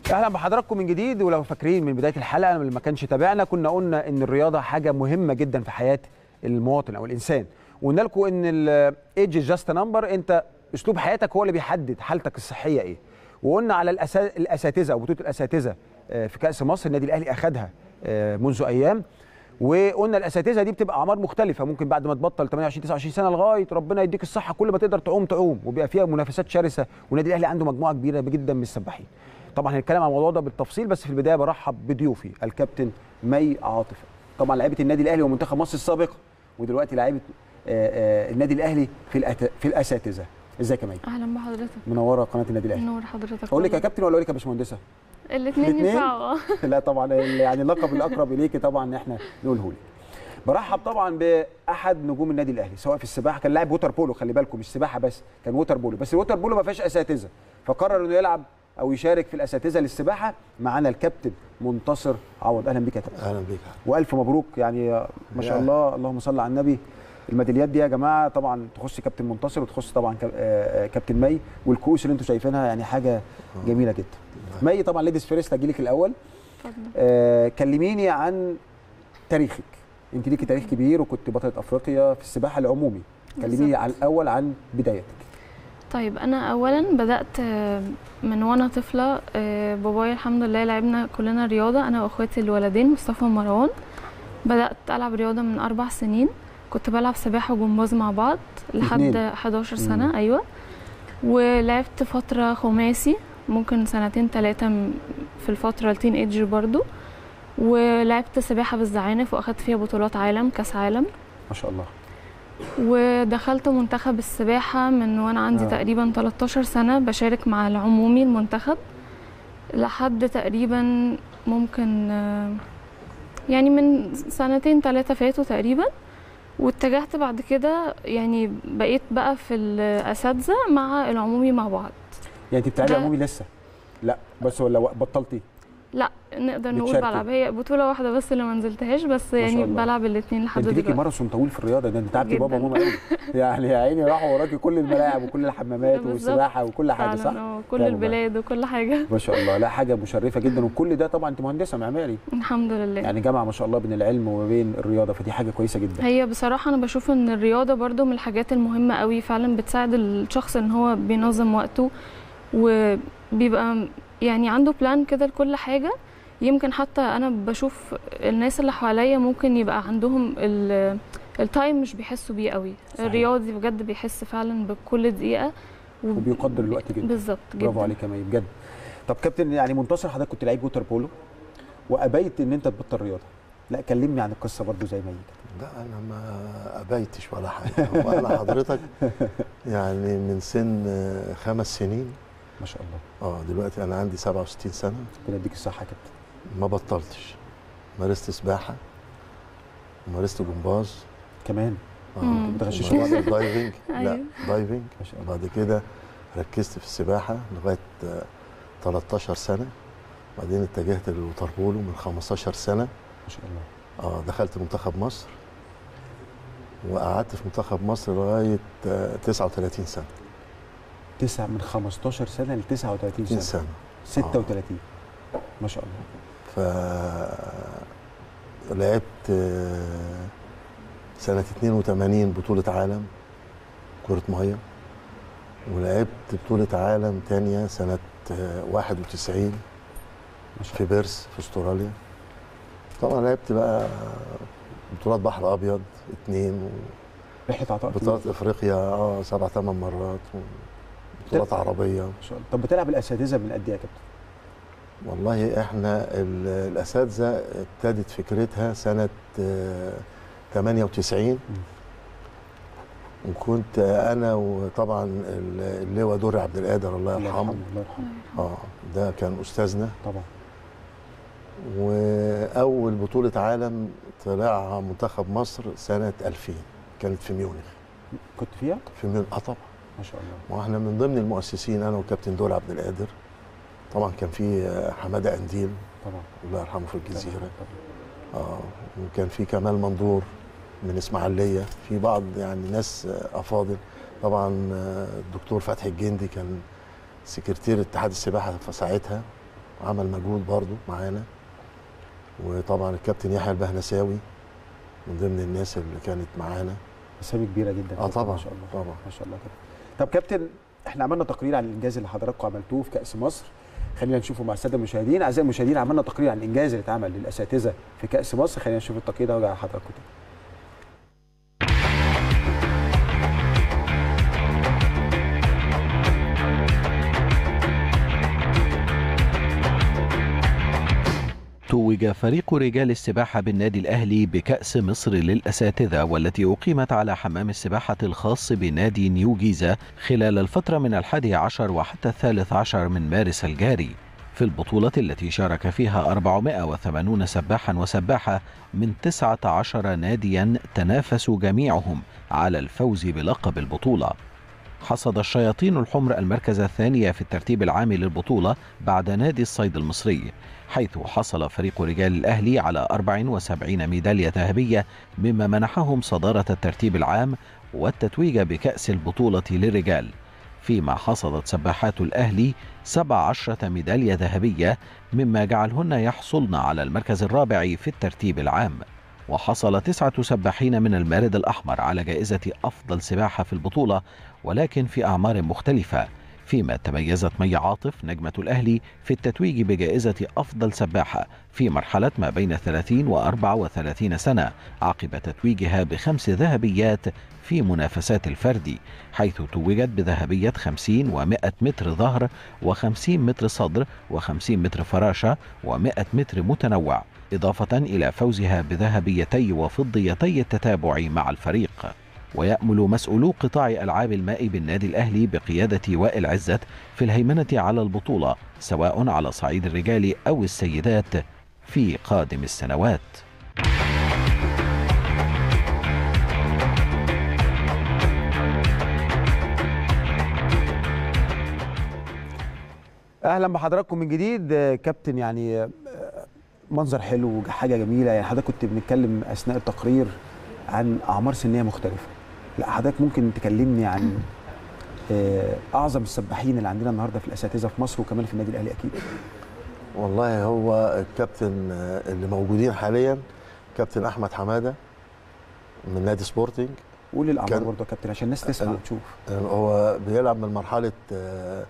اهلا بحضراتكم من جديد ولو فاكرين من بدايه الحلقه اللي ما كانش تابعنا كنا قلنا ان الرياضه حاجه مهمه جدا في حياه المواطن او الانسان وقلنا لكم ان الايدج جاست نمبر انت اسلوب حياتك هو اللي بيحدد حالتك الصحيه ايه وقلنا على الأسا... الاساتذه او بطوله الاساتذه آه، في كاس مصر النادي الاهلي اخذها آه، منذ ايام وقلنا الاساتذه دي بتبقى اعمار مختلفه ممكن بعد ما تبطل 28 29 سنه لغايه ربنا يديك الصحه كل ما تقدر تعوم تعوم وبيبقى فيها منافسات شرسه والنادي الاهلي عنده مجموعه كبيره جدا من السباحين طبعا هنتكلم عن الموضوع ده بالتفصيل بس في البدايه برحب بضيوفي الكابتن مي عاطفه طبعا لعيبه النادي الاهلي ومنتخب مصر السابقه ودلوقتي لعيبه آه، آه، النادي الاهلي في الأت... في الاساتذه ازيك يا مي اهلا بحضرتك منوره قناه النادي الاهلي نور حضرتك اقول لك يا والله. كابتن ولا اقول لك يا باشمهندسه الاثنين الاتنين؟ ينفعوا اه لا طبعا ال- يعني اللقب الاقرب اليكي طبعا ان احنا نقوله لك برحب طبعا باحد نجوم النادي الاهلي سواء في السباحه كان لاعب ووتر بولو خلي بالكم مش سباحه بس كان ووتر بولو بس الووتر بولو ما فيهاش اساتذه فقرر انه يلعب او يشارك في الاساتذه للسباحه معانا الكابتن منتصر عوض اهلا بك يا كابتن اهلا بيك والف مبروك يعني ما شاء يا. الله اللهم صل على النبي الميداليات دي يا جماعه طبعا تخص كابتن منتصر وتخص طبعا كاب- آه، آه، كابتن مي والكؤوس اللي انتم شايفينها يعني حاجه جميله جدا مي طبعا ليديز فيرست هجي لك الاول اتفضل آه، كلميني عن تاريخك انت ليكي تاريخ كبير وكنت بطله افريقيا في السباحه العمومي كلميني بالظبط. عن الاول عن بدايتك طيب انا اولا بدات آه، من وانا طفله آه، بابايا الحمد لله لعبنا كلنا رياضه انا واخواتي الولدين مصطفى ومروان بدات العب رياضه من اربع سنين كنت بلعب سباحه وجمباز مع بعض لحد اتنين. 11 سنه مم. ايوه ولعبت فتره خماسي ممكن سنتين ثلاثه في الفتره التين ايدج برضو ولعبت سباحه بالزعانف واخدت فيها بطولات عالم كاس عالم ما شاء الله ودخلت منتخب السباحة من وأنا عندي آه. آه. تقريبا 13 سنة بشارك مع العمومي المنتخب لحد تقريبا ممكن آه، يعني من سنتين ثلاثة فاتوا تقريبا واتجهت بعد كده يعني بقيت بقى في الأساتذة مع العمومي مع بعض يعني انت بتلعبي ده- عمومي لسه لا بس ولا بطلتي لا نقدر نقول بتشاركي. بلعب هي بطولة واحدة بس اللي ما نزلتهاش بس شاء يعني الله. بلعب الاتنين لحد انت ليكي دلوقتي ماراثون طويل في الرياضه ده انت تعبتي جداً. بابا وماما قوي يعني يا عيني راحوا وراكي كل الملاعب وكل الحمامات بالظبط. والسباحه وكل حاجه فعلا صح اه كل فعلا. البلاد وكل حاجة ما شاء الله لا حاجه مشرفه جدا وكل ده طبعا انت مهندسه معماري الحمد لله يعني جامعه ما شاء الله بين العلم وما بين الرياضه فدي حاجه كويسه جدا هي بصراحة أنا بشوف إن الرياضة برضو من الحاجات المهمة قوي فعلا بتساعد الشخص إن هو بينظم وقته وبيبقى يعني عنده بلان كده لكل حاجة يمكن حتى أنا بشوف الناس اللي حواليا ممكن يبقى عندهم ال- التايم مش بيحسوا بيه قوي صحيح. الرياضي بجد بيحس فعلا بكل دقيقة وب- وبيقدر الوقت جدا بالظبط برافو جدا عليك يا مي بجد طب كابتن يعني منتصر حضرتك كنت لعيب ووتر بولو وابيت ان انت تبطل رياضه لا كلمني عن القصه برضو زي ما هي كده لا انا ما ابيتش ولا حاجه وانا حضرتك يعني من سن آه، خمس سنين ما شاء الله اه دلوقتي انا عندي 67 سنه ربنا يديك الصحه يا كابتن ما بطلتش مارست سباحه ومارست جمباز كمان اه مم. بتغششوا ومارست بعض. دايفنج لا أيوة. دايفنج ما شاء الله بعد كده ركزت في السباحه لغايه آه، 13 سنه بعدين اتجهت للوتر بولو من 15 سنه ما شاء الله اه دخلت منتخب مصر وقعدت في منتخب مصر لغايه آه، 39 سنه تسعة من 15 سنه ل 39 30 سنه سنه 36 ما شاء الله ف لعبت آه، سنة 82 بطولة عالم كرة مية ولعبت بطولة عالم تانية سنة آه، 91 ما شاء في بيرس في استراليا طبعا لعبت بقى بطولات بحر ابيض اتنين رحله عطاء وبطولات افريقيا اه سبع ثمان مرات بطولات عربيه ما شاء الله طب بتلعب الاساتذه من قد ايه يا كابتن؟ والله احنا ال- الاساتذه ابتدت فكرتها سنه آه، 98 وكنت انا وطبعا ال- اللواء دوري عبد القادر الله يرحمه الله يرحمه اه ده كان استاذنا طبعا واول بطوله عالم طلعها منتخب مصر سنه 2000 كانت في ميونخ كنت فيها؟ في ميونخ اه طبعا ما شاء الله واحنا من ضمن المؤسسين انا وكابتن دول عبد القادر طبعا كان في آه، حماده قنديل طبعا الله يرحمه في الجزيره طبعاً. اه وكان في كمال منظور من اسماعيليه في بعض يعني ناس آه، افاضل طبعا آه، الدكتور فتحي الجندي كان سكرتير اتحاد السباحه في ساعتها عمل مجهود برضه معانا وطبعا الكابتن يحيى البهنساوي من ضمن الناس اللي كانت معانا اسامي كبيره جدا اه طبعا ما شاء الله طبعا ما شاء الله كده طب كابتن احنا عملنا تقرير عن الانجاز اللي حضراتكم عملتوه في كاس مصر خلينا نشوفه مع الساده المشاهدين اعزائي المشاهدين عملنا تقرير عن الانجاز اللي اتعمل للاساتذه في كاس مصر خلينا نشوف التقرير ده وارجع لحضراتكم تاني توج فريق رجال السباحة بالنادي الأهلي بكأس مصر للأساتذة والتي أقيمت على حمام السباحة الخاص بنادي نيو جيزة خلال الفترة من الحادي عشر وحتى الثالث عشر من مارس الجاري في البطولة التي شارك فيها 480 سباحا وسباحة من 19 ناديا تنافسوا جميعهم على الفوز بلقب البطولة حصد الشياطين الحمر المركز الثاني في الترتيب العام للبطولة بعد نادي الصيد المصري حيث حصل فريق رجال الأهلي على 74 ميدالية ذهبية مما منحهم صدارة الترتيب العام والتتويج بكأس البطولة للرجال فيما حصدت سباحات الأهلي 17 ميدالية ذهبية مما جعلهن يحصلن على المركز الرابع في الترتيب العام وحصل تسعة سباحين من المارد الأحمر على جائزة أفضل سباحة في البطولة ولكن في أعمار مختلفة فيما تميزت مي عاطف نجمة الأهلي في التتويج بجائزة أفضل سباحة في مرحلة ما بين 30 و 34 سنة عقب تتويجها بخمس ذهبيات في منافسات الفردي حيث توجت بذهبية 50 و100 متر ظهر و50 متر صدر و50 متر فراشة و100 متر متنوع إضافة إلى فوزها بذهبيتي وفضيتي التتابع مع الفريق ويأمل مسؤولو قطاع ألعاب الماء بالنادي الأهلي بقيادة وائل عزت في الهيمنة على البطولة سواء على صعيد الرجال أو السيدات في قادم السنوات اهلا بحضراتكم من جديد آه، كابتن يعني آه، منظر حلو حاجه جميله يعني حضرتك كنت بنتكلم اثناء التقرير عن اعمار سنيه مختلفه لا حضرتك ممكن تكلمني عن آه، اعظم السباحين اللي عندنا النهارده في الاساتذه في مصر وكمان في النادي الاهلي اكيد والله هو الكابتن آه، اللي موجودين حاليا كابتن احمد حماده من نادي سبورتنج قول الاعمار كان- برضه يا كابتن عشان الناس تسمع آه، وتشوف آه، هو بيلعب من مرحله آه،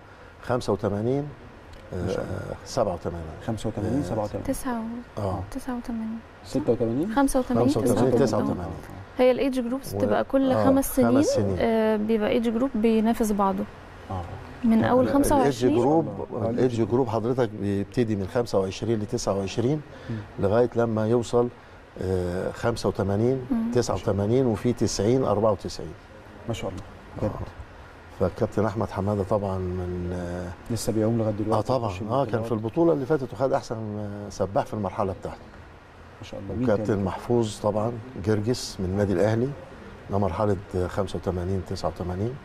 85 ما شاء آه، 87 85 آه، 87 تسعة اه 89 86 85 85 89 89 هي الايدج جروبس و- بتبقى كل آه، خمس سنين, خمس سنين. آه بيبقى ايدج جروب بينافس بعضه اه من اول الايدج 25 جروب آه، الايدج جروب حضرتك بيبتدي من 25 ل 29 لغايه لما يوصل آه، 85 مم. 89 وفي 90 94 ما شاء الله بجد فالكابتن احمد حماده طبعا من اه لسه بيعوم لغايه دلوقتي آه طبعا بيخش اه كان البطولات. في البطوله اللي فاتت وخد احسن آه، سباح في المرحله بتاعته ما شاء الله مين وكابتن تاني؟ محفوظ طبعا جرجس من النادي الاهلي ده مرحله آه، 85 89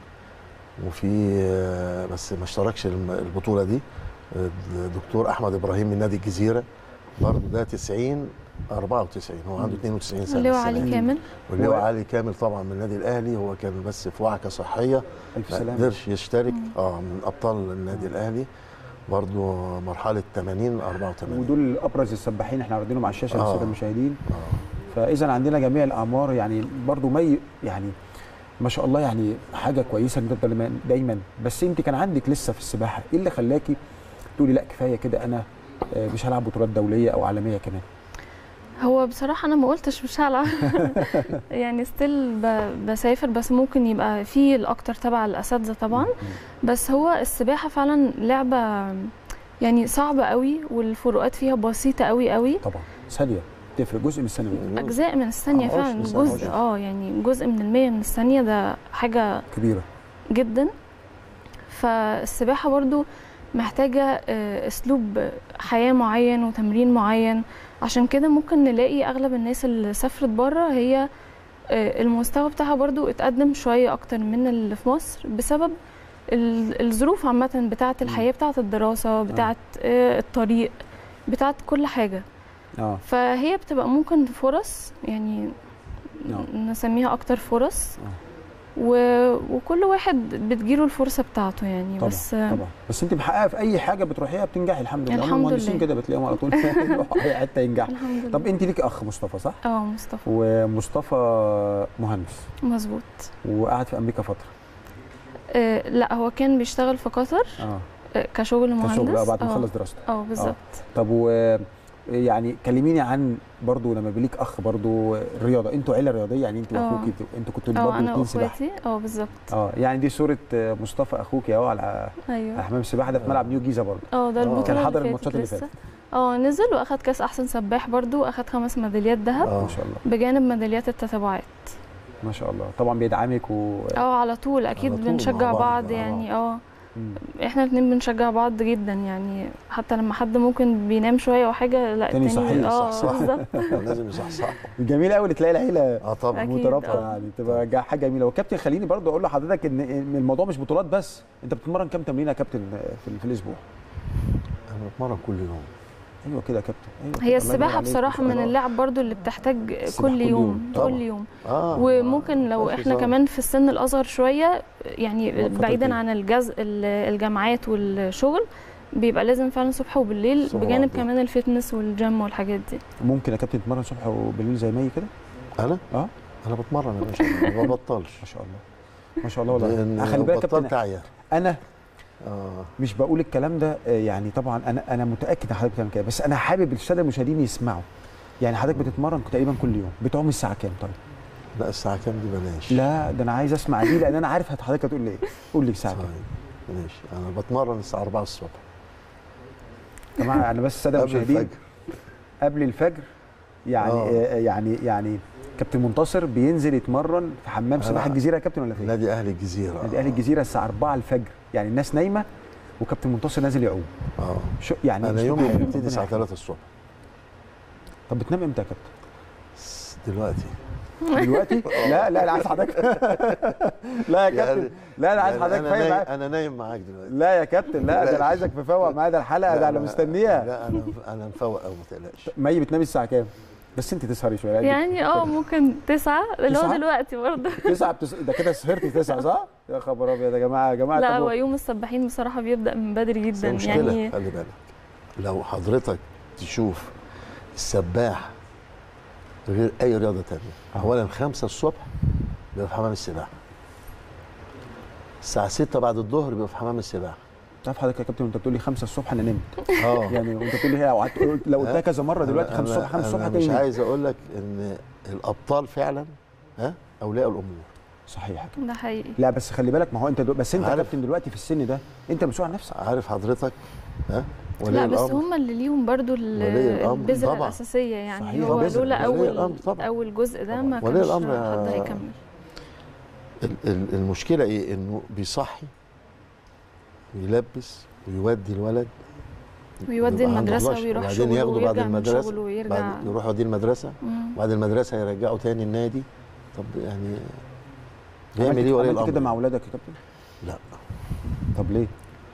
وفي آه، بس ما اشتركش الم- البطوله دي آه، الدكتور احمد ابراهيم من نادي الجزيره برضه ده 90 94 هو عنده 92 سنه اللي هو السنة علي دي. كامل واللي هو هو- علي كامل طبعا من النادي الاهلي هو كان بس في وعكه صحيه الف ما سلامه قدرش يشترك اه من ابطال النادي الاهلي برضه مرحله 80 84 ودول ابرز السباحين احنا عارضينهم على الشاشه آه. للساده المشاهدين آه. فاذا عندنا جميع الاعمار يعني برضو مي يعني ما شاء الله يعني حاجه كويسه ان انت دايما- دايما بس انت كان عندك لسه في السباحه ايه اللي خلاكي تقولي لا كفايه كده انا آه، مش هلعب بطولات دوليه او عالميه كمان هو بصراحة أنا ما قلتش مش هلعب يعني ستيل بسافر بس ممكن يبقى في الأكتر تبع الأساتذة طبعا بس هو السباحة فعلا لعبة يعني صعبة قوي والفروقات فيها بسيطة قوي قوي طبعا ثانيه تفرق جزء من الثانيه أجزاء من الثانية آه، فعلا عشر جزء ثانية. اه يعني جزء من المية من الثانية ده حاجة كبيره جدا فالسباحة برضو محتاجة آه، أسلوب حياة معين وتمرين معين عشان كده ممكن نلاقي أغلب الناس اللي سافرت بره هي آه، المستوى بتاعها برضو اتقدم شوية أكتر من اللي في مصر بسبب ال- الظروف عامة بتاعة الحياة بتاعة الدراسة بتاعة آه، الطريق بتاعة كل حاجة اه فهي بتبقى ممكن فرص يعني نعم. نسميها أكتر فرص آه. و... وكل واحد بتجيله الفرصه بتاعته يعني طبعا بس طبعا بس انت محققه في اي حاجه بتروحيها بتنجحي الحمد لله هم الحمد المهندسين لله. كده بتلاقيهم على طول يروحوا اي حته ينجحوا الحمد لله طب انت ليك اخ مصطفى صح اه مصطفى ومصطفى مهندس مظبوط وقعد في امريكا فتره آه لا هو كان بيشتغل في قطر اه آه كشغل مهندس كشغل آه، بعد ما آه. خلص دراسته اه بالظبط طب و يعني كلميني عن برضو لما بيليك اخ برضو الرياضه انتوا عيله رياضيه يعني انتوا اه. واخوكي انتوا كنتوا اه برضو انا الاثنين سباحه واخواتي اه بالظبط اه يعني دي صوره آه، مصطفى اخوك اهو على على ايوه حمام السباحه ده في ملعب نيو جيزه برضو اه ده آه. البطوله كان اللي حضر فاتت الماتشات اللي لسه. فاتت اه نزل واخد كاس احسن سباح برضو واخد خمس ميداليات ذهب اه ما شاء الله بجانب ميداليات التتابعات ما شاء الله طبعا بيدعمك و اه على طول اكيد على طول بنشجع مع بعض، بعض مع يعني اه مم. احنا الاتنين بنشجع بعض جدا يعني حتى لما حد ممكن بينام شويه او حاجه لا تاني التاني صحيح، اه صح، صح. بالظبط لازم يصحصح جميل قوي تلاقي العيله اه طبعا أكيد. مترابطه آه. يعني تبقى جا- حاجه جميله وكابتن خليني برضو اقول لحضرتك ان إن الموضوع مش بطولات بس انت بتتمرن كام تمرين يا كابتن في, في الاسبوع انا بتمرن كل يوم ايوه كده يا كابتن أيوة كده. هي الله السباحه ينور عليك. بصراحه من آه. اللعب برضو اللي بتحتاج السباحة كل كل يوم يوم. طبعا. كل يوم اه وممكن لو مفيش احنا هزار. كمان في السن الاصغر شويه يعني فترتين. بعيدا عن الجز ال- الجامعات والشغل بيبقى لازم فعلا الصبح وبالليل الصبح بجانب وبالليل. كمان الفتنس والجيم والحاجات دي ممكن يا كابتن تتمرن الصبح وبالليل زي مي كده انا اه انا بتمرن يا باشا ما ببطلش ما شاء الله ما شاء الله والله لان خلي لو بالك يا بطلت كابتن اعيا انا اه مش بقول الكلام ده آه، يعني طبعا انا انا متاكد ان حضرتك بتعمل كده بس انا حابب الساده المشاهدين يسمعوا يعني حضرتك بتتمرن تقريبا كل يوم بتعوم الساعه كام طيب لا الساعه كام دي بلاش لا ده انا عايز اسمع دي لان انا عارف هت- حضرتك هتقول لي ايه قول لي الساعه كام طيب ماشي انا بتمرن الساعه 4 الصبح يا جماعه انا بس الساده قبل المشاهدين الفجر قبل الفجر يعني آه. آه. يعني يعني كابتن منتصر بينزل يتمرن في حمام سباحه أنا- الجزيره يا كابتن ولا فين؟ نادي اهلي الجزيره نادي اهل الجزيره الساعه 4 الفجر يعني الناس نايمه وكابتن منتصر نازل يعوم اه شو يعني انا أسلوب يومي حلو. بيبتدي ربنا الساعه يحفظك. 3 الصبح طب بتنام امتى يا كابتن؟ س- دلوقتي دلوقتي؟ لا لا انا عايز حضرتك لا يا كابتن يعني- لا انا عايز يعني حضرتك انا فاهم نايم معايا. انا نايم معاك دلوقتي لا يا كابتن لا ده انا عايزك مفوق معايا ده الحلقه ده انا لا، مستنيها لا انا انا مفوق قوي ما تقلقش مي بتنامي الساعه كام؟ بس انت تسهري شويه لا، يعني اه ممكن تسعة اللي هو تسعة؟ دلوقتي برضه تسعة بتس... ده كده سهرتي تسعة صح؟ يا خبر ابيض يا جماعه يا جماعه لا طب هو يوم السباحين بصراحة بيبدأ من بدري بس جدا مشكله يعني خلي بالك لو حضرتك تشوف السباح غير اي رياضه تانية آه. اولا خمسة الصبح بيبقى في حمام السباحه الساعه 6 بعد الظهر بيبقى في حمام السباحه تعرف حضرتك يا كابتن وانت بتقول لي 5 الصبح انا نمت اه يعني وانت بتقول لي هي وقعدت قلت- لو قلتها كذا مره دلوقتي أنا- 5 الصبح 5 الصبح أنا هتلاقيني مش نمت. عايز اقول لك ان الابطال فعلا ها اولياء الامور صحيح يا كابتن. ده حقيقي لا بس خلي بالك ما هو انت دو... بس انت يا عارف. كابتن دلوقتي في السن ده انت مسؤول عن نفسك عارف حضرتك ها ولي لا بس الامر هم اللي ليهم برضو ال- ولي الأمر البذرة طبعا. الأساسية يعني صحيح، هو البذرة. لولا ولي أول الأمر طبعا. أول جزء ده ما ولي كانش الأمر حد يا- هيكمل ال- ال- المشكله ايه انه بيصحي ويلبس ويودي الولد ويودي يبقى عنده المدرسة 11 ويروح وبعدين شغله ياخده بعد ويرجع من المدرسة، شغله ويرجع بعد يروح يوديه المدرسه مم. بعد المدرسه يرجعه تاني النادي طب يعني عملت- بيعمل ايه ولي عملت الامر كده مع اولادك يا كابتن لا طب ليه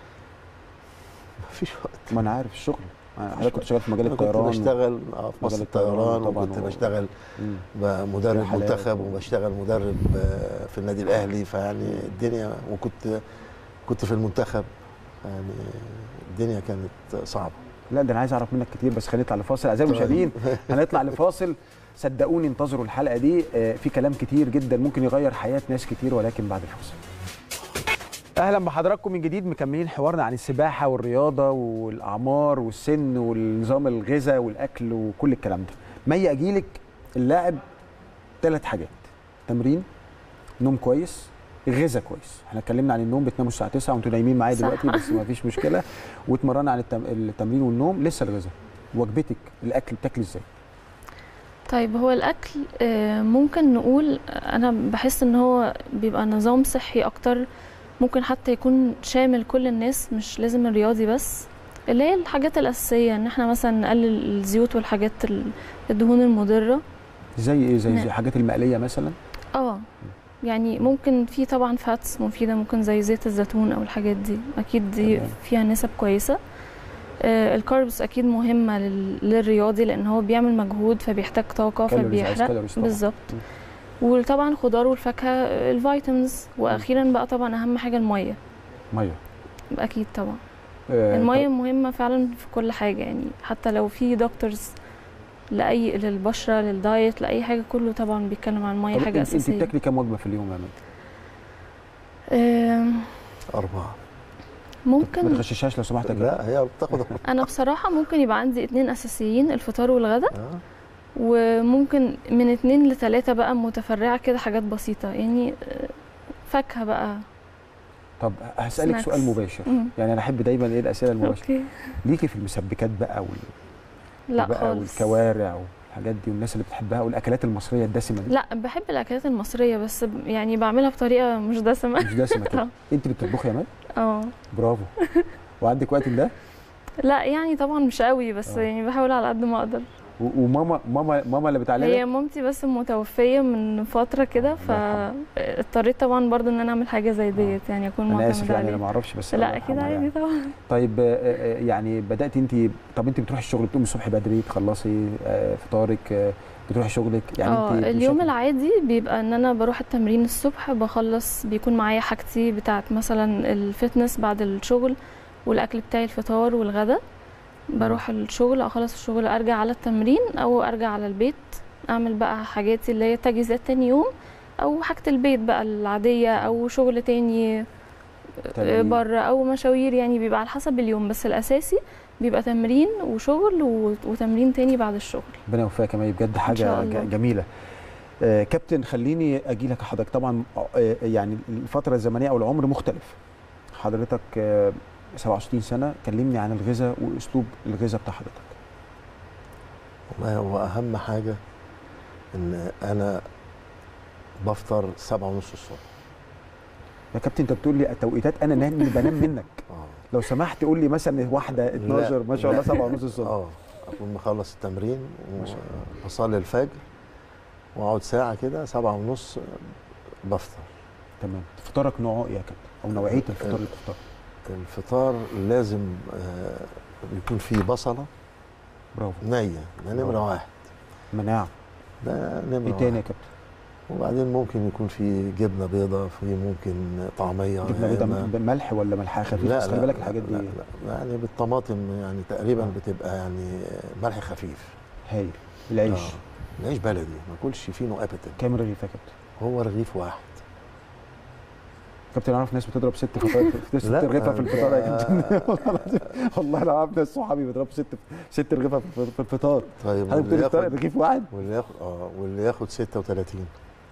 مفيش وقت ما انا عارف الشغل أنا حضرتك كنت شغال في مجال انا كنت الطيران بشتغل اه في مجال مصر الطيران الطيران طبعاً وكنت و- بشتغل مم. ب- مدرب رحلات. منتخب وبشتغل مدرب آه، في النادي الاهلي فيعني الدنيا وكنت كنت في المنتخب يعني الدنيا كانت صعبه لا ده انا عايز اعرف منك كتير بس خلينا نطلع لفاصل اعزائي المشاهدين هنطلع لفاصل صدقوني انتظروا الحلقه دي آه، في كلام كتير جدا ممكن يغير حياه ناس كتير ولكن بعد الفاصل اهلا بحضراتكم من جديد مكملين حوارنا عن السباحه والرياضه والاعمار والسن والنظام الغذاء والاكل وكل الكلام ده مي اجيلك اللاعب ثلاث حاجات تمرين نوم كويس غذاء كويس احنا اتكلمنا عن النوم بتناموا الساعه 9 وانتوا نايمين معايا صح. دلوقتي بس ما فيش مشكله واتمرنا عن التم... التمرين والنوم لسه الغذاء وجبتك الاكل بتاكلي ازاي طيب هو الأكل آه، ممكن نقول أنا بحس إن هو بيبقى نظام صحي أكتر ممكن حتى يكون شامل كل الناس مش لازم الرياضي بس اللي هي الحاجات الأساسية إن احنا مثلا نقلل الزيوت والحاجات ال- الدهون المضرة زي ايه زي, نعم. زي الحاجات المقليه مثلا اه يعني ممكن في طبعا فاتس مفيدة ممكن زي زيت الزيتون أو الحاجات دي أكيد دي تمام. فيها نسب كويسة آه الكاربس أكيد مهمة لل- للرياضي لأن هو بيعمل مجهود فبيحتاج طاقة كالوريز، عايز فبيحرق كالوريز طبعاً. بالظبط م. وطبعا خضار والفاكهه الفيتامينز واخيرا بقى طبعا اهم حاجه الميه ميه اكيد طبعا آه، الميه مهمه فعلا في كل حاجه يعني حتى لو في دكتورز لاي للبشره للدايت لاي حاجه كله طبعا بيتكلم عن الميه طب حاجه انت- انت اساسيه بتاكلي كام وجبه في اليوم يا مي؟ آم، أربعة ما ممكن تغششهاش لو سمحت يا كابتن. لا هي بتاخد انا بصراحه ممكن يبقى عندي اتنين اساسيين الفطار والغدا آه. وممكن من اتنين لتلاتة بقى متفرعة كده حاجات بسيطة يعني آه، فاكهة بقى طب هسالك Snacks. سؤال مباشر مم. يعني انا احب دايما ايه الاسئله المباشره اوكي ليكي في المسبكات بقى وال... لا بقى خالص والكوارع والحاجات دي والناس اللي بتحبها والاكلات المصريه الدسمه دي لا بحب الاكلات المصرية بس ب- يعني بعملها بطريقة مش دسمة مش دسمه كده آه. انت اللي بتطبخي يا مان اه برافو وعندك وقت لده لا يعني طبعا مش قوي بس آه. يعني بحاول على قد ما اقدر و- وماما ماما ماما اللي بتعلمك هي مامتي بس متوفية من فترة كده الله فاضطريت طبعا برضو ان انا اعمل حاجة زي ديت يعني اكون انا اسف معتمدة يعني انا عليها ما اعرفش بس الله لا اكيد يرحمها عادي يعني. طبعا طيب آه، آه، يعني بدات انت طب انت بتروحي الشغل بتقومي الصبح بدري تخلصي آه، فطارك آه، بتروحي شغلك يعني اه انت اليوم بشكل- العادي بيبقى ان انا بروح التمرين الصبح بخلص بيكون معايا حاجتي بتاعت مثلا الفتنس بعد الشغل والاكل بتاعي الفطار والغدا بروح الشغل اخلص الشغل ارجع على التمرين او ارجع على البيت اعمل بقى حاجاتي اللي هي تجهيزات تاني يوم او حاجة البيت بقى العادية او شغل تاني تمرين. بره او مشاوير يعني بيبقى على حسب اليوم بس الاساسي بيبقى تمرين وشغل و- وتمرين تاني بعد الشغل ربنا يوفقك يا مي بجد شاء حاجه الله. ج- جميله آه، كابتن خليني اجي لك حضرتك طبعا آه، يعني الفتره الزمنيه او العمر مختلف حضرتك آه، 27 سنه كلمني عن الغذاء واسلوب الغذاء بتاع حضرتك والله هو أهم حاجة إن أنا بفطر سبعة ونص الصبح يا كابتن انت بتقول لي توقيتات انا نايم بنام منك اه لو سمحت قول لي مثلا واحده 12 ما شاء الله 7 ونص الصبح اه أكون مخلص التمرين ما شاء وأصلي الفجر وأقعد ساعة كده سبعة ونص بفطر تمام فطارك نوعه ايه يا كابتن او نوعيه الفطار اللي بتفطر الفطار لازم آه، يكون فيه بصلة برافو نية ده نمرة برافو. واحد مناعه ده نمرة ايه تاني يا واحد كابتن وبعدين ممكن يكون في جبنة بيضة في ممكن طعميه جبنه يا بيضاء إما- ملح ولا ملحها خفيف لا بس خلي لا بالك لا الحاجات لا دي لا يعني بالطماطم يعني تقريبا آه. بتبقى يعني ملح خفيف هايل العيش آه. العيش بلدي ما كلش فيه نوع ابدا كام رغيف يا كابتن هو رغيف واحد كابتن اعرف ناس بتضرب ست فطار ست لا، رغيفه في الفطار يا ده- كابتن والله العظيم والله انا عارف ناس صحابي بيضربوا ست ست رغيفه في في الفطار طيب حضرتك واللي بتقول ياخد رغيف واحد واللي ياخد اه واللي ياخد 36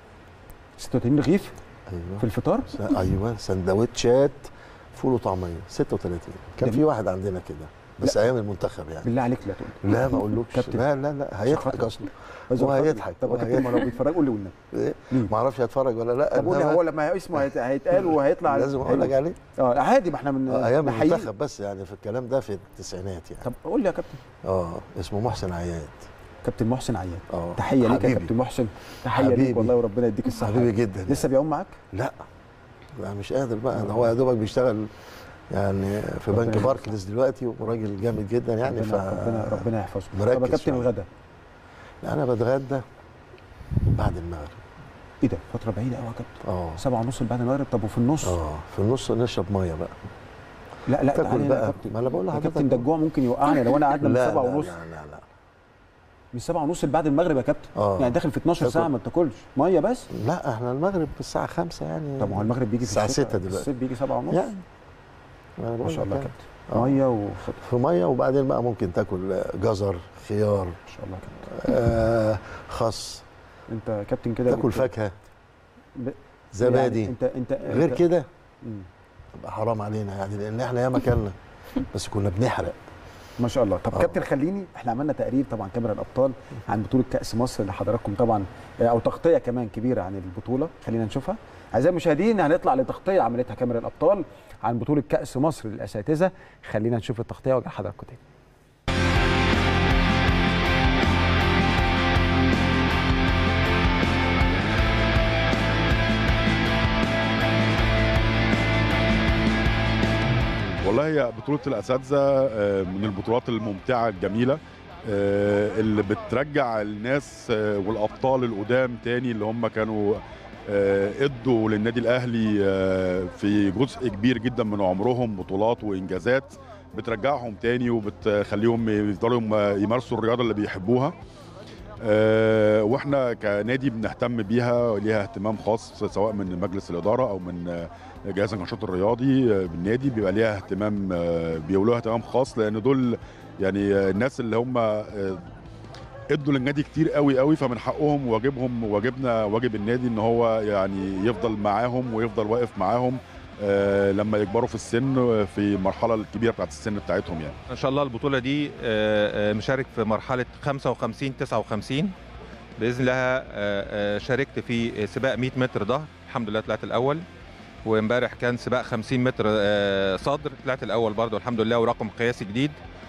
36 رغيف ايوه في الفطار س- ايوه سندوتشات فول وطعميه 36 كان ده- في واحد عندنا كده بس لا. ايام المنتخب يعني بالله عليك لا تقول لا ما اقولكش كابتن. لا لا لا هيضحك خاطر. اصلا عايز هو أفكر. هيضحك، طب هو يا كابتن ما لو هيضحك. بيتفرج قول لي والنبي إيه؟ مين؟ ما اعرفش هيتفرج ولا لا طب قول لي إنما هو لما اسمه هيت- هيتقال وهيطلع لازم اقول لك عليه اه عادي ما احنا من آه، ايام نحييه. المنتخب بس يعني في الكلام ده في التسعينات يعني طب قول لي يا كابتن اه اسمه محسن عياد كابتن محسن عياد اه تحيه ليك يا حبيبي. كابتن محسن تحيه ليك حبيبي. والله وربنا يديك الصحه حبيبي جدا لسه بيعوم معاك لا لا مش قادر بقى ده هو يا دوبك بيشتغل يعني في ربنا بنك يحفظه. باركليز دلوقتي وراجل جامد جدا يعني ف ربنا ربنا ربنا يحفظه مركز طب يا كابتن شوية. الغدا لا، انا بتغدى بعد المغرب ايه ده فتره بعيده قوي يا كابتن اه سبعة ونص بعد المغرب طب وفي النص اه في النص نشرب ميه بقى لا لا تاكل تعالى هنا يا بقى. كابتن ما أنا بقول يا لحضرتك كابتن ده أهو. الجوع ممكن يوقعني لو انا قعدنا من لا سبعة لا ونص لا لا لا من سبعة ونص بعد المغرب يا كابتن اه يعني داخل في 12 تاكل. ساعه ما بتاكلش ميه بس لا احنا المغرب الساعه 5 يعني طب ما هو المغرب بيجي في الساعه الشتاء. 6 دلوقتي الصيف بيجي سبعة ونص يعني أنا ما بقول شاء لك الله يا يعني. كابتن آه. ميه وخضر في ميه وبعدين بقى ممكن تاكل جزر خيار ما شاء الله يا كابتن آه خس انت يا كابتن كده تاكل بت- فاكهه ب- زبادي يعني انت انت غير انت- كده مم. يبقى حرام علينا يعني لان احنا ياما اكلنا بس كنا بنحرق ما شاء الله طب آه. كابتن خليني احنا عملنا تقرير طبعا كاميرا الابطال عن بطوله كاس مصر لحضراتكم طبعا آه، او تغطيه كمان كبيره عن البطوله خلينا نشوفها اعزائي المشاهدين هنطلع لتغطيه عملتها كاميرا الابطال عن بطوله كاس مصر للاساتذه خلينا نشوف التغطيه وارجع لحضراتكم تاني والله هي بطولة الأساتذة آه، من البطولات الممتعة الجميلة آه، اللي بترجع الناس آه، والابطال القدام تاني اللي هم كانوا آه، ادوا للنادي الاهلي آه، في جزء كبير جدا من عمرهم بطولات وانجازات بترجعهم تاني وبتخليهم يفضلوا يم- يمارسوا الرياضه اللي بيحبوها آه، واحنا كنادي بنهتم بيها ليها اهتمام خاص سواء من مجلس الاداره او من آه، جهاز النشاط الرياضي آه، بالنادي بيبقى ليها اهتمام آه، بيولوها اهتمام خاص لان دول يعني آه، الناس اللي هم آه، ادوا للنادي كتير قوي قوي فمن حقهم وواجبهم وواجبنا واجب النادي ان هو يعني يفضل معاهم ويفضل واقف معاهم آه، لما يكبروا في السن آه، في المرحله الكبيره بتاعت السن بتاعتهم يعني ان شاء الله البطوله دي آه، آه، مشارك في مرحله 55 59 باذن الله آه، آه، شاركت في سباق 100 متر ظهر الحمد لله طلعت الاول وامبارح كان سباق 50 متر آه، صدر طلعت الاول برضه الحمد لله ورقم قياسي جديد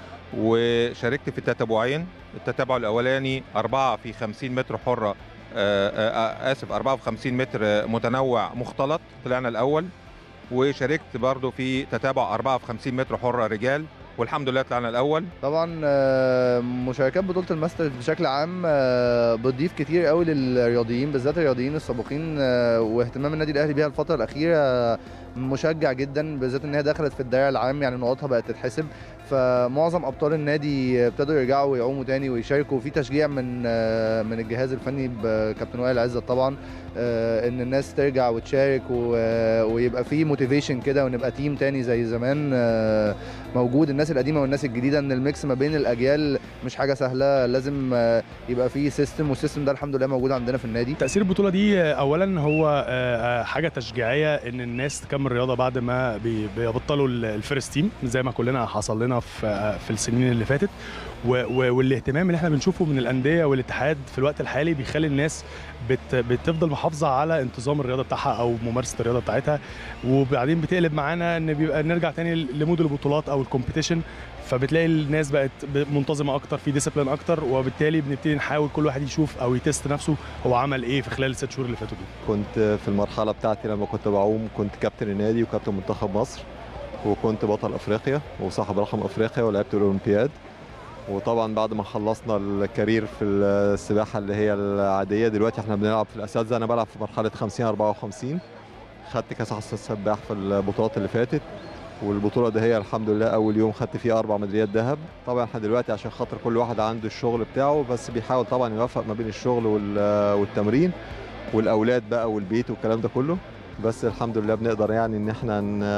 وشاركت في التتابعين التتابع الاولاني أربعة في 50 متر حره آه، آه، آه، اسف 4 في 50 متر آه، متنوع مختلط طلعنا الاول وشاركت برضه في تتابع 4 في 50 متر حره رجال والحمد لله طلعنا الاول طبعا آه، مشاركات بطوله الماسترز بشكل عام آه، بتضيف كتير قوي للرياضيين بالذات الرياضيين السابقين آه، واهتمام النادي الاهلي بيها الفتره الاخيره آه، مشجع جدا بالذات ان هي دخلت في الدائره العام يعني نقاطها بقت تتحسب فمعظم ابطال النادي ابتدوا يرجعوا ويعوموا تاني ويشاركوا في تشجيع من آه، من الجهاز الفني بكابتن وائل عزت طبعا آه، ان الناس ترجع وتشارك و- ويبقى في موتيفيشن كده ونبقى تيم تاني زي زمان آه، موجود الناس القديمه والناس الجديده ان الميكس ما بين الاجيال مش حاجه سهله لازم آه، يبقى في سيستم والسيستم ده الحمد لله موجود عندنا في النادي تأثير البطولة دي آه، أولا هو آه، آه، حاجة تشجيعية إن الناس تكمل رياضة بعد ما بي- بيبطلوا ال- الفيرست تيم زي ما كلنا حصل لنا في آه، في السنين اللي فاتت و- و- والاهتمام اللي احنا بنشوفه من الأندية والاتحاد في الوقت الحالي بيخلي الناس بت بتفضل محافظة على انتظام الرياضة بتاعها أو ممارسة الرياضة بتاعتها وبعدين بتقلب معانا إن بيبقى نرجع تاني لمود البطولات أو الكومبيتيشن فبتلاقي الناس بقت ب- منتظمة أكتر في ديسيبلين أكتر وبالتالي بنبتدي نحاول كل واحد يشوف أو يتست نفسه هو عمل ايه في خلال الست شهور اللي فاتوا دول كنت في المرحلة بتاعتي لما كنت بعوم كنت كابتن النادي وكابتن منتخب مصر وكنت بطل افريقيا وصاحب رقم افريقيا ولعبت الاولمبياد وطبعا بعد ما خلصنا الكارير في السباحة اللي هي العادية دلوقتي احنا بنلعب في الاساتذة انا بلعب في مرحلة 50 54 خدت كاس احسن سباح في البطولات اللي فاتت والبطولة دي هي الحمد لله أول يوم خدت فيه أربع ميداليات ذهب طبعا احنا دلوقتي عشان خاطر كل واحد عنده الشغل بتاعه بس بيحاول طبعا يوفق ما بين الشغل وال- والتمرين والاولاد بقى والبيت والكلام ده كله بس الحمد لله بنقدر يعني ان احنا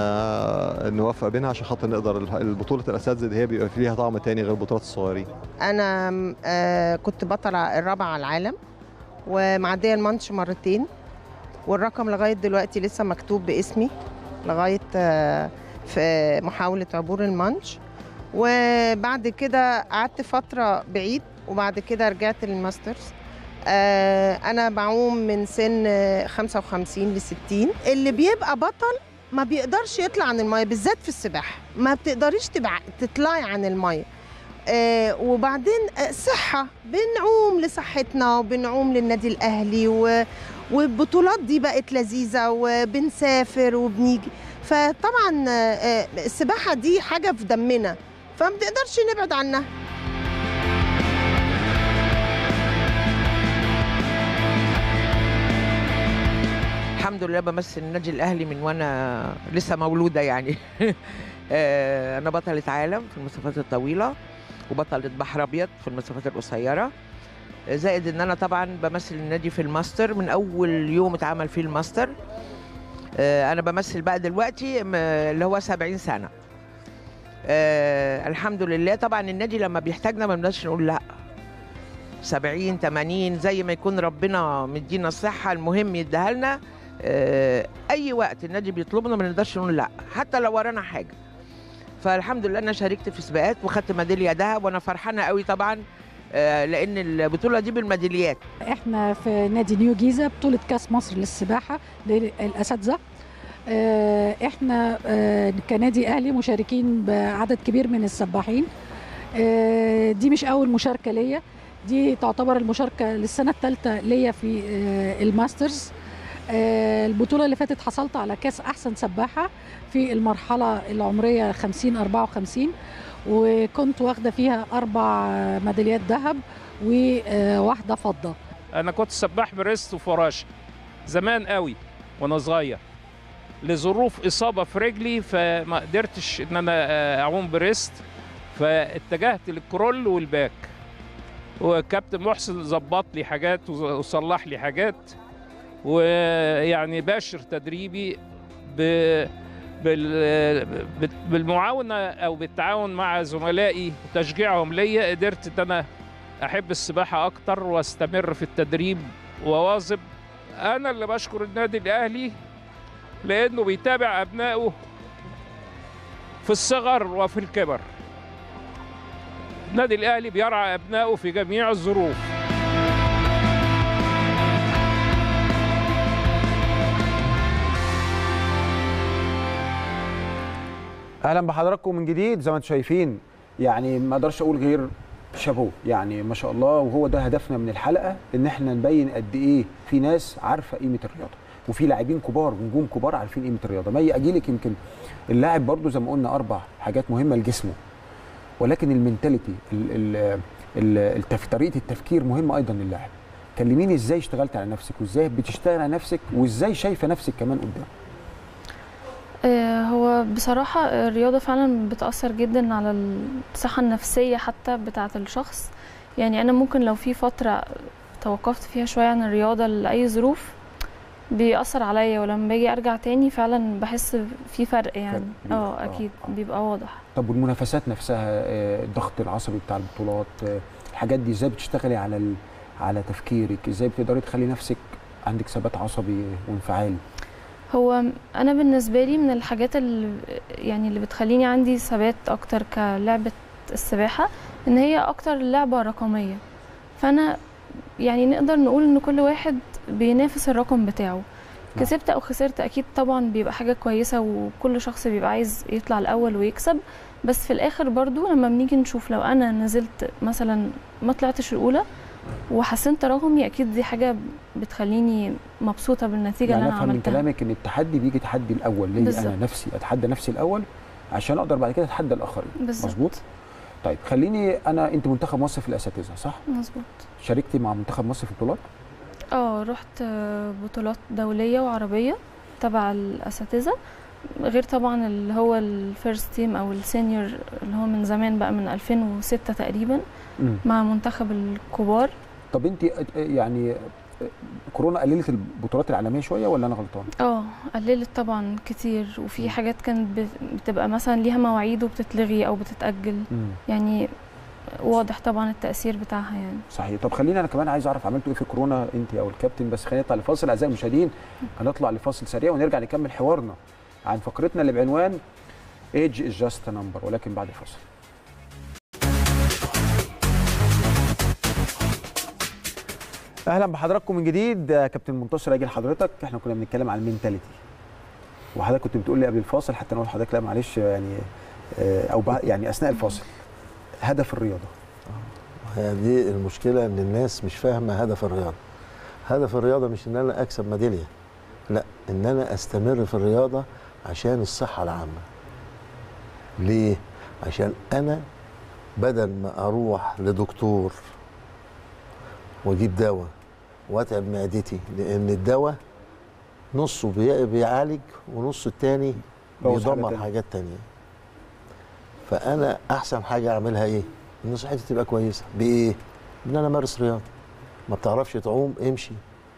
ن- نوفق بينها عشان خاطر نقدر البطوله الاساتذه دي هي بيبقى فيها طعم تاني غير البطولات الصغيرين انا م- آه، كنت بطلة الرابعة على العالم ومعدية المانش مرتين والرقم لغاية دلوقتي لسه مكتوب باسمي لغاية آه، في محاولة عبور المانش وبعد كده قعدت فترة بعيد وبعد كده رجعت للماسترز آه، أنا بعوم من سن آه، 55 ل 60 اللي بيبقى بطل ما بيقدرش يطلع عن المية بالذات في السباحة ما بتقدريش تبع- تطلعي عن المية آه، وبعدين آه، صحة بنعوم لصحتنا وبنعوم للنادي الأهلي و... والبطولات دي بقت لذيذة وبنسافر وبنيجي فطبعا آه، آه، السباحة دي حاجة في دمنا فما بنقدرش نبعد عنها الحمد لله بمثل النادي الاهلي من وانا لسه مولوده يعني آه، انا بطله عالم في المسافات الطويله وبطله بحر ابيض في المسافات القصيره زائد ان انا طبعا بمثل النادي في الماستر من اول يوم اتعمل فيه الماستر آه، انا بمثل بقى دلوقتي م- اللي هو 70 سنه آه، الحمد لله طبعا النادي لما بيحتاجنا ما بنقدرش نقول لا 70 80 زي ما يكون ربنا مدينا الصحه المهم يديها لنا آه، اي وقت النادي بيطلبنا ما نقدرش نقول لا حتى لو ورانا حاجه فالحمد لله انا شاركت في سباقات وخدت ميداليه ذهب وانا فرحانه قوي طبعا آه، لان البطوله دي بالميداليات احنا في نادي نيو جيزه بطوله كاس مصر للسباحه للاساتذه آه، احنا آه، كنادي اهلي مشاركين بعدد كبير من السباحين آه، دي مش اول مشاركه ليا دي تعتبر المشاركه للسنه الثالثه ليا في آه، الماسترز آه، البطوله اللي فاتت حصلت على كاس احسن سباحه في المرحله العمريه 50 54 وكنت واخده فيها اربع ميداليات ذهب وواحده فضه انا كنت سباح بريست وفراشه زمان قوي وانا صغير لظروف اصابه في رجلي فما قدرتش ان انا اعوم بريست فاتجهت للكرول والباك وكابتن محسن ظبط لي حاجات وصلح لي حاجات ويعني باشر تدريبي ب بالمعاونه او بالتعاون مع زملائي وتشجيعهم ليا قدرت ان انا احب السباحه اكتر واستمر في التدريب وواظب انا اللي بشكر النادي الاهلي لانه بيتابع ابنائه في الصغر وفي الكبر النادي الاهلي بيرعى ابنائه في جميع الظروف اهلا بحضراتكم من جديد زي ما انتم شايفين يعني ما اقدرش اقول غير شابوه يعني ما شاء الله وهو ده هدفنا من الحلقه ان احنا نبين قد ايه في ناس عارفه قيمه الرياضه وفي لاعبين كبار ونجوم كبار عارفين قيمه الرياضه ما اجيلك يمكن اللاعب برضو زي ما قلنا اربع حاجات مهمه لجسمه ولكن المينتاليتي طريقه التفكير مهمه ايضا للاعب كلميني ازاي اشتغلت على نفسك وازاي بتشتغل على نفسك وازاي شايفه نفسك كمان قدام هو بصراحة الرياضة فعلا بتأثر جدا على الصحة النفسية حتى بتاعة الشخص يعني أنا ممكن لو في فترة توقفت فيها شوية عن الرياضة لأي ظروف بيأثر عليا ولما باجي أرجع تاني فعلا بحس في فرق يعني اه أكيد بيبقى واضح طب والمنافسات نفسها الضغط العصبي بتاع البطولات الحاجات دي ازاي بتشتغلي على على تفكيرك ازاي بتقدري تخلي نفسك عندك ثبات عصبي وانفعالي هو انا بالنسبه لي من الحاجات اللي يعني اللي بتخليني عندي ثبات اكتر كلعبه السباحه ان هي اكتر لعبه رقميه فانا يعني نقدر نقول ان كل واحد بينافس الرقم بتاعه كسبت او خسرت اكيد طبعا بيبقى حاجه كويسه وكل شخص بيبقى عايز يطلع الاول ويكسب بس في الاخر برضو لما بنيجي نشوف لو انا نزلت مثلا ما طلعتش الاولى وحسنت رقمي اكيد دي حاجه بتخليني مبسوطه بالنتيجه يعني اللي انا افهم من عملتها كلامك ان التحدي بيجي تحدي الاول ليه بالظبط. انا نفسي اتحدى نفسي الاول عشان اقدر بعد كده اتحدى الاخرين بالظبط. مظبوط طيب خليني انا انت منتخب مصر في الاساتذه صح مظبوط شاركتي مع منتخب مصر في البطولات اه رحت آه، بطولات دوليه وعربيه تبع الاساتذه غير طبعا اللي هو الفيرست تيم او السينيور اللي هو من زمان بقى من 2006 تقريبا مم. مع منتخب الكبار طب انت يعني كورونا قللت البطولات العالميه شويه ولا انا غلطان اه قللت طبعا كتير وفي حاجات كانت بت- بتبقى مثلا ليها مواعيد وبتتلغي او بتتاجل مم. يعني واضح طبعا التاثير بتاعها يعني صحيح طب خلينا انا كمان عايز اعرف عملتوا ايه في كورونا انت او الكابتن بس خلينا نطلع لفاصل اعزائي المشاهدين هنطلع لفاصل سريع ونرجع نكمل حوارنا عن فقرتنا اللي بعنوان ايج از جاست نمبر ولكن بعد الفاصل اهلا بحضراتكم من جديد آه، كابتن منتصر اجي لحضرتك احنا كنا بنتكلم عن المينتاليتي وحضرتك كنت بتقول لي قبل الفاصل حتى انا اقول لحضرتك لا معلش يعني آه، او بعد- يعني اثناء الفاصل هدف الرياضه هي دي المشكله ان الناس مش فاهمه هدف الرياضه هدف الرياضه مش ان انا اكسب ميداليه لا ان انا استمر في الرياضه عشان الصحه العامه ليه عشان انا بدل ما اروح لدكتور واجيب دواء واتعب معدتي لان الدواء نصه بي- بيعالج ونصه التاني بوظ حاجة بيدمر تانية. حاجات تانية فانا احسن حاجه اعملها ايه ان صحتي تبقى كويسه بايه ان انا امارس رياضه ما بتعرفش تعوم امشي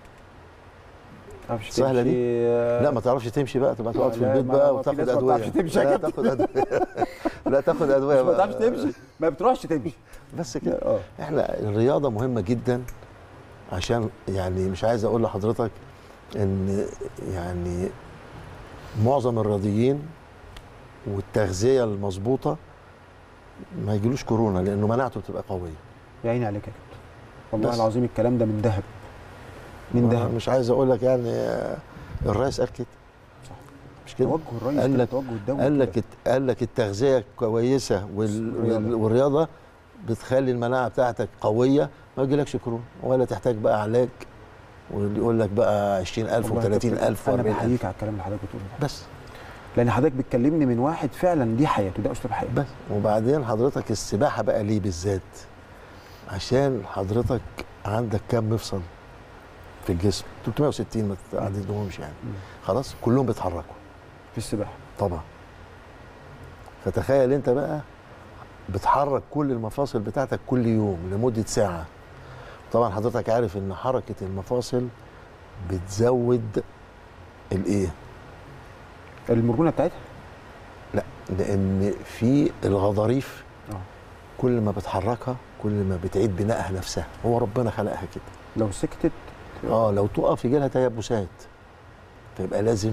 تعرفش سهله دي تمشي، آه، لا ما تعرفش تمشي بقى تبقى تقعد في لا، البيت ما بقى هو في وتاخد ناس ما ادويه بتعرفش تمشي يا لا كابتن. تاخد ادويه لا تاخد ادويه مش ما بقى. بتعرفش تمشي ما بتروحش تمشي بس كده اه احنا الرياضه مهمه جدا عشان يعني مش عايز اقول لحضرتك ان يعني معظم الرياضيين والتغذيه المظبوطه ما يجيلوش كورونا لانه مناعته بتبقى قويه يا عيني عليك يا كابتن والله بس. العظيم الكلام ده من ذهب من ذهب مش عايز اقول لك يعني آه، الرئيس قال كده صح. مش كده توجه الرئيس قال كده، لك توجه الدولة قال كده. لك الت- قال لك التغذيه كويسه وال الرياضة. وال والرياضه بتخلي المناعه بتاعتك قويه ما يجيلكش كورونا ولا تحتاج بقى علاج واللي يقول لك بقى 20000 والله يا كابتن، و30000 انا و40000 بحييك على الكلام اللي حضرتك بتقوله ده. بس لان حضرتك بتكلمني من واحد فعلا دي حياته ده اسلوب حياته بس وبعدين حضرتك السباحه بقى ليه بالذات عشان حضرتك عندك كام مفصل في الجسم 360 ما تعددهمش يعني خلاص كلهم بيتحركوا في السباحه طبعا فتخيل انت بقى بتحرك كل المفاصل بتاعتك كل يوم لمده ساعه طبعا حضرتك عارف ان حركه المفاصل بتزود الايه المرونه بتاعتها لا لان في الغضاريف اه كل ما بتحركها كل ما بتعيد بنائها نفسها هو ربنا خلقها كده لو سكتت اه لو تقف يجي لها تيبسات فيبقى لازم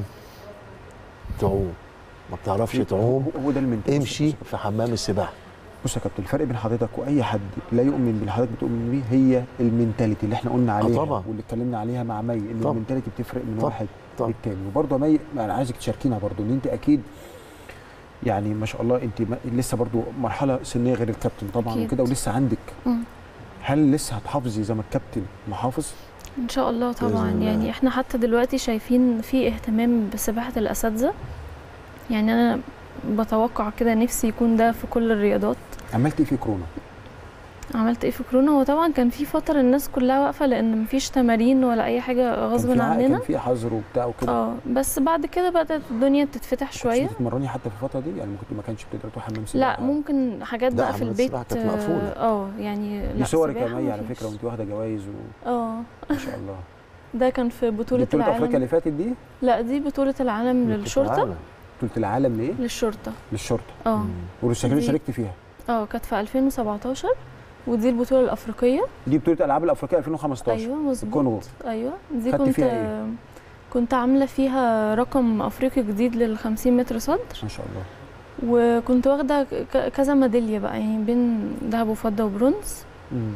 تعوم ما بتعرفش تعوم هو ده المنتج امشي في حمام السباحه بص يا كابتن الفرق بين حضرتك واي حد لا يؤمن باللي حضرتك بتؤمن بيه هي المينتاليتي اللي احنا قلنا عليها طبعا. واللي اتكلمنا عليها مع مي ان طبعا. المينتاليتي بتفرق من طبعا. واحد طبعا. للتاني وبرضه يا مي انا عايزك تشاركينا برضه ان انت اكيد يعني ما شاء الله انت ما- لسه برضه مرحله سنيه غير الكابتن طبعا أكيد. وكده ولسه عندك مم. هل لسه هتحافظي زي ما الكابتن محافظ؟ ان شاء الله بإذن طبعا الله. يعني احنا حتى دلوقتي شايفين في اهتمام بسباحه الاساتذه يعني انا بتوقع كده نفسي يكون ده في كل الرياضات عملت ايه في كورونا؟ عملت ايه في كورونا هو طبعا كان في فتره الناس كلها واقفه لان مفيش تمارين ولا اي حاجه غصب كان في عق- عننا كان في حظر وبتاع وكده اه بس بعد كده بدات الدنيا تتفتح شويه تتمرني حتى في الفتره دي يعني ممكن ما كانش بتقدر تروح حمام لا سباحه ممكن حاجات لا، بقى في حمام البيت السباحة كانت مقفولة. اه يعني دي لا صورك يا سباحة مي على مفيش. فكره وانت واخده جوائز و... اه ما شاء الله ده كان في دي بطوله بطوله افريقيا العالم اللي فاتت دي لا دي بطوله العالم للشرطه بطوله العالم لايه؟ للشرطه للشرطه اه والشكل دي- شاركت فيها اه كانت في 2017 ودي البطوله الافريقيه دي بطوله الالعاب الافريقيه 2015 ايوه مظبوط الكونغو ايوه دي خدتي كنت فيها إيه؟ كنت عامله فيها رقم افريقي جديد لل 50 متر صدر ما شاء الله وكنت واخده ك- كذا ميداليه بقى يعني بين ذهب وفضه وبرونز مم.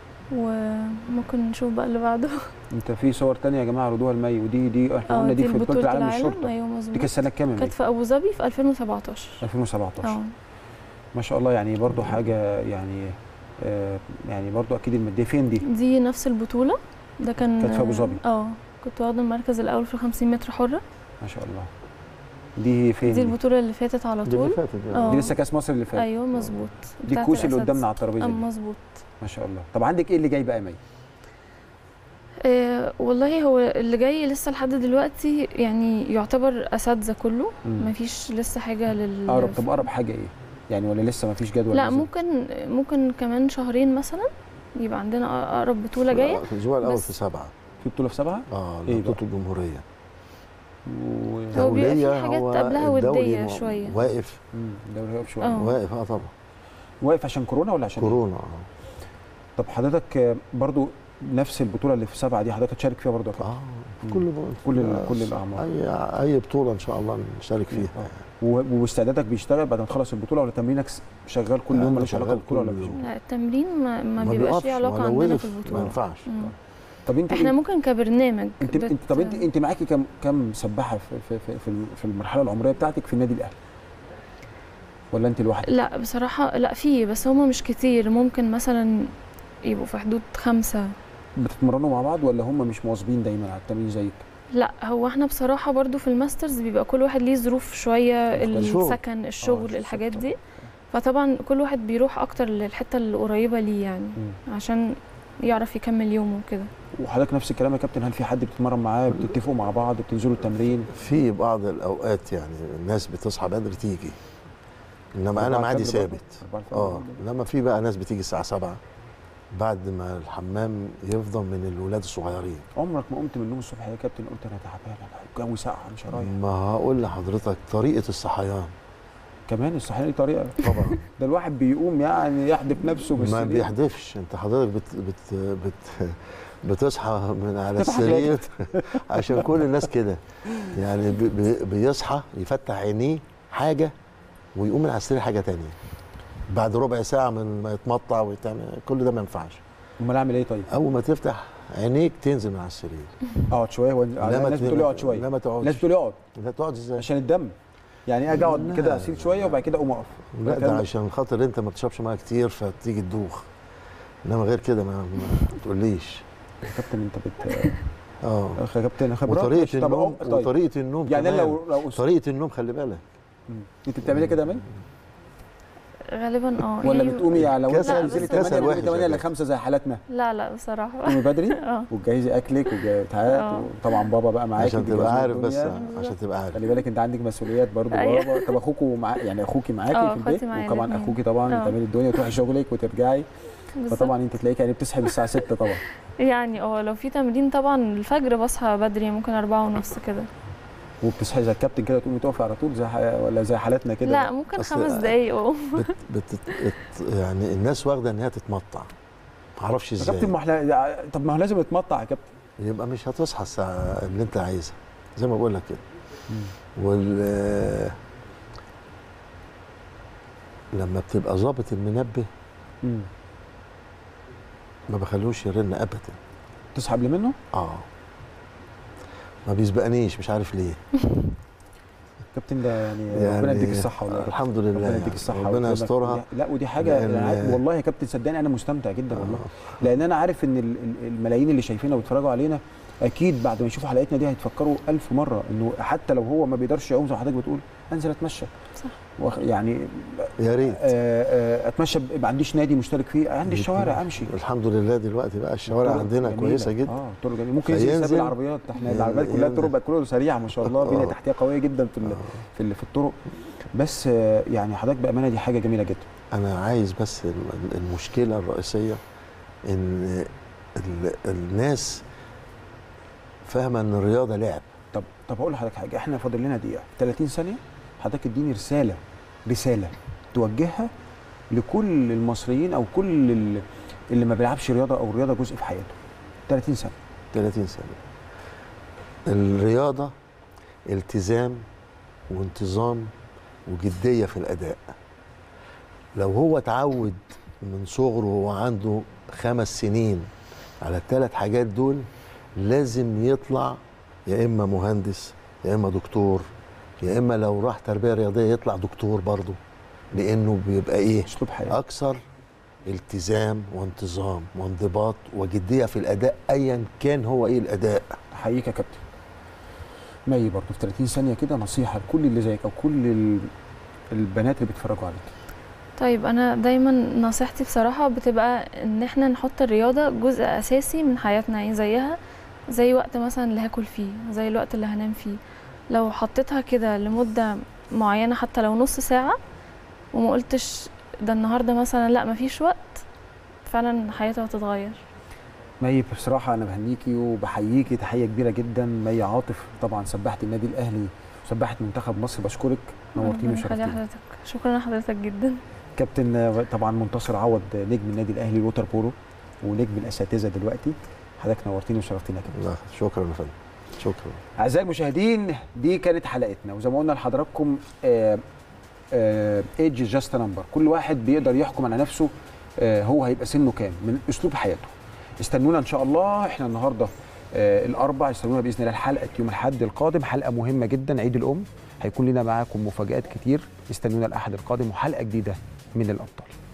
وممكن نشوف بقى اللي بعده انت في صور تانية يا جماعه ردوها المي ودي دي احنا اه قلنا دي دي في بطوله بطوله العالم العالم للشرطه ايوه دي مظبوط كانت سنه كام يا مي؟ كانت في ابو ظبي في 2017 2017 اه ما شاء الله يعني برضو حاجه يعني آه يعني برضو اكيد الماديه فين دي؟ دي نفس البطوله ده كان كانت في أبو ظبي. اه كنت واخده المركز الاول في 50 متر حره ما شاء الله دي فين دي البطوله اللي فاتت على دي اللي طول فاتت يعني. اه دي لسه كاس مصر اللي فات ايوه مظبوط دي بتاعت الكوس اللي الأساتذة. قدامنا على الترابيزه اه دي. مظبوط ما شاء الله طب عندك ايه اللي جاي بقى يا مي؟ آه والله هو اللي جاي لسه لحد دلوقتي يعني يعتبر اساتذه كله مم. مفيش لسه حاجه لل اقرب طب اقرب حاجه ايه؟ يعني ولا لسه ما فيش جدول لا نزل؟ ممكن ممكن كمان شهرين مثلا يبقى عندنا اقرب بطوله جايه في الاسبوع الاول بس- في سبعه في بطوله في سبعه؟ اه إيه بطوله الجمهوريه هو بيبقى في دولية، حاجات هو قبلها الدولي ودية وا- شوية. واقف امم الدوري واقف شويه اه. واقف اه طبعا واقف عشان كورونا ولا عشان إيه؟ كورونا اه طب حضرتك آه، برضو نفس البطوله اللي في سبعه دي حضرتك هتشارك فيها برضو يا كابتن؟ اه كل كل ال- كل الاعمار اي اي بطوله ان شاء الله نشارك فيها و- واستعدادك بيشتغل بعد ما تخلص البطوله ولا تمرينك س- شغال كل لا، يوم أنا ملوش علاقه شغال بالبطوله ولا كل مفيش؟ يوم. لا التمرين ما, ما, ما بيبقاش بيقفش، ليه علاقه ولو عندنا وقف في ما البطوله ينفعش. مم. طب انت احنا ممكن كبرنامج انت بت- انت طب انت انت معاكي كم كم سباحه في في في, في, في المرحله العمريه بتاعتك في النادي الاهلي؟ ولا انت لوحدك؟ لا بصراحه لا في بس هما مش كتير ممكن مثلا يبقوا في حدود خمسة بتتمرنوا مع بعض ولا هم مش مواظبين دايما على التمرين زيك؟ لا هو احنا بصراحة برضو في الماسترز بيبقى كل واحد ليه ظروف شوية الشغل. السكن الشغل الحاجات دي فطبعا كل واحد بيروح اكتر للحتة القريبة ليه يعني عشان يعرف يكمل يومه وكده وحضرتك نفس الكلام يا كابتن هل في حد بتتمرن معاه بتتفقوا مع بعض بتنزلوا التمرين؟ في بعض الاوقات يعني الناس بتصحى بدري تيجي انما انا أربعة معادي الفجر برضه؟ ثابت أربعة الفجر اه برضه؟ انما في بقى ناس بتيجي الساعه 7 بعد ما الحمام يفضل من الولاد الصغيرين عمرك ما قمت من النوم الصبح يا كابتن قلت انا تعبان انا الجو ساقع مش رايح ما هقول لحضرتك طريقه الصحيان كمان الصحيان ليه طريقه طبعا ده الواحد بيقوم يعني يحدف نفسه بس ما ليه؟ بيحدفش انت حضرتك بت بت بت بتصحى من على تفتح السرير عشان كل الناس كده يعني بي- بي- بيصحى يفتح عينيه حاجه ويقوم من على السرير حاجه تانية بعد ربع ساعه من ما يتمطع ويتعمل كل ده ما ينفعش امال اعمل ايه طيب؟ اول ما تفتح عينيك تنزل من على السرير اقعد شويه وانزل لا ما الناس تنام- بتقول لي اقعد شويه لا ما تقعدش. الناس بتقول لي اقعد لا تقعد ازاي عشان الدم يعني اجي اقعد لا. كده اسيل شويه وبعد كده اقوم اقف لا الكلام ده عشان خاطر انت ما تشربش ميه كتير فتيجي تدوخ انما غير كده ما, ما تقوليش يا كابتن انت بت اه يا كابتن خبرات وطريقه ماشي. طب النوم أه، طيب. وطريقه النوم يعني أنا كمان. لو لو طريقه النوم خلي بالك انت بتعملي كده يا مان غالبا اه ولا يعني- بتقومي يعني لو انت كسل- تنزلي كسل 8 وحش يا 8 ل كابتن. 5 زي حالاتنا لا لا بصراحه تقومي بدري اه وتجهزي اكلك وبتاعات اه. وطبعا بابا بقى معاكي عشان بيجهز تبقى لك عارف بس الدنيا. عشان تبقى عارف خلي بالك انت عندك مسؤوليات برضو أيوة. بابا طب اخوكوا مع يعني اخوكي معاكي اه، في البيت اخواتي معايا وطبعا الاتنين. اخوكي طبعا اه. بتعملي الدنيا وتروحي شغلك وترجعي بالظبط. فطبعا انت تلاقيك يعني بتصحي من الساعه 6 طبعا يعني اه لو في تمرين طبعا الفجر بصحى بدري ممكن أربعة ونص كده وبتصحي زي الكابتن كده تقومي تقفي على طول زي ح... ولا زي حالاتنا كده لا ممكن أصل- خمس دقايق اه بت بت بت يعني الناس واخده ان هي تتمطع ما اعرفش يا ازاي كابتن ما احنا طب ما هو لازم يتمطع يا كابتن يبقى مش هتصحى الساعه اللي انت عايزها زي ما بقول لك كده وال لما بتبقى ظابط المنبه مم. ما بخلوش يرن ابدا تصحى قبل منه اه ما بيسبقنيش مش عارف ليه كابتن ده يعني, يعني ربنا يديك الصحه والله يا كابتن. الحمد لله ربنا يعني. يديك الصحه ربنا ويكرمك. يسترها. ودي- لا ودي حاجه لأن- أنا عارف- والله يا كابتن صدقني انا مستمتع جدا والله لان انا عارف ان ال- ال- الملايين اللي شايفيننا وبيتفرجوا علينا اكيد بعد ما يشوفوا حلقتنا دي هيتفكروا ألف مره انه حتى لو هو ما بيقدرش يقوم زي ما حضرتك بتقول انزل اتمشى صح وأخ- يعني يا ريت آه، آه، اتمشى ب- ما عنديش نادي مشترك فيه عندي الشوارع امشي الحمد لله دلوقتي بقى الشوارع الطرق عندنا جميلة. كويسه جدا اه طرق جميله ممكن ينزل يسابق فينزل- العربيات احنا ين- العربيات كلها ينزل. الطرق بقت كلها سريعه ما شاء الله بنيه آه. تحتيه قويه جدا في ال- في ال- في الطرق بس آه، يعني حضرتك بامانه دي حاجه جميله جدا انا عايز بس ال- المشكله الرئيسيه ان ال- الناس فاهمه ان الرياضه لعب طب طب هقول لحضرتك حاجه احنا فاضل لنا دقيقه 30 ثانيه حضرتك اديني رساله رساله توجهها لكل المصريين او كل ال- اللي ما بيلعبش رياضه او رياضه جزء في حياته 30 ثانيه 30 سنه الرياضه التزام وانتظام وجديه في الاداء لو هو اتعود من صغره وهو عنده خمس سنين على الثلاث حاجات دول لازم يطلع يا اما مهندس يا اما دكتور يا اما لو راح تربيه رياضيه يطلع دكتور برضه لانه بيبقى ايه اسلوب حياه اكثر التزام وانتظام وانضباط وجديه في الاداء ايا كان هو ايه الاداء احييك يا كابتن مي برضه في 30 ثانيه كده نصيحه لكل اللي زيك او كل ال- البنات اللي بيتفرجوا عليك طيب انا دايما نصيحتي بصراحه بتبقى ان احنا نحط الرياضه جزء اساسي من حياتنا يعني زيها زي وقت مثلا اللي هاكل فيه زي الوقت اللي هنام فيه لو حطيتها كده لمده معينه حتى لو نص ساعه وما قلتش ده النهارده مثلا لا مفيش وقت فعلا حياتها هتتغير مي بصراحه انا بهنيكي وبحييكي تحيه كبيره جدا مي عاطف طبعا سباحه النادي الاهلي وسباحه منتخب مصر بشكرك نورتيني ربنا يخلي وشرفتيني حضرتك شكرا لحضرتك جدا كابتن آه، طبعا منتصر عوض آه، نجم النادي الاهلي الوتر بولو ونجم الاساتذه دلوقتي حضرتك نورتيني وشرفتيني يا كابتن لا، شكرا يا فندم شكرا اعزائي المشاهدين دي كانت حلقتنا وزي ما قلنا لحضراتكم ايدج جاست نمبر كل واحد بيقدر يحكم على نفسه آه، هو هيبقى سنه كام من اسلوب حياته استنونا ان شاء الله احنا النهارده آه، الاربع استنونا باذن الله الحلقه يوم الاحد القادم حلقه مهمه جدا عيد الام هيكون لنا معاكم مفاجات كتير استنونا الاحد القادم وحلقه جديده من الابطال